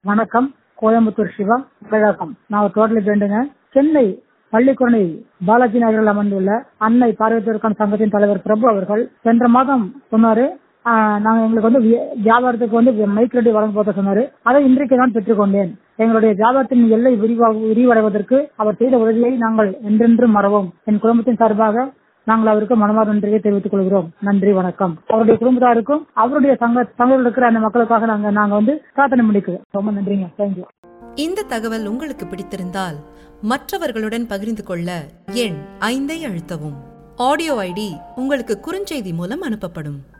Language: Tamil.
வணக்கம் கோயம்புத்தூர் சிவா தமிழகம் நான் டோட்டலி ஃப்ரெண்டுங்க சென்னை பள்ளிக்குரணை பாலாஜி நகரில் அமர்ந்துள்ள அன்னை பார்வையற்றோருக்கான சங்கத்தின் தலைவர் பிரபு அவர்கள் சென்ற மாதம் சொன்னாரு ஆஹ், நாங்க எங்களுக்கு வந்து வி- வியாபாரத்துக்கு வந்து மைக் ரெடி வழங்க போத சொன்னாரு அதை இன்றைக்கு தான் பெற்றுக்கொண்டேன் எங்களுடைய வியாபாரத்தின் எல்லை விரிவாக விரிவடைவதற்கு அவர் செய்த உதவியை நாங்கள் என்றென்றும் மறவோம் என் குடும்பத்தின் சார்பாக நாங்கள் அவருக்கு மனமார்ந்த நன்றியை தெரிவித்துக் கொள்கிறோம் நன்றி வணக்கம் அவருடைய குடும்பத்தாருக்கும் அவருடைய சங்க சங்கத்தில் இருக்கிற அந்த மக்களுக்காக நாங்க நாங்க வந்து பிரார்த்தனை முடிக்கிறோம் ரொம்ப நன்றிங்க தேங்க்யூ இந்த தகவல் உங்களுக்கு பிடித்திருந்தால் மற்றவர்களுடன் பகிர்ந்து கொள்ள எண் ஐந்தை அழுத்தவும் ஆடியோ ஐடி உங்களுக்கு குறுஞ்செய்தி மூலம் அனுப்பப்படும்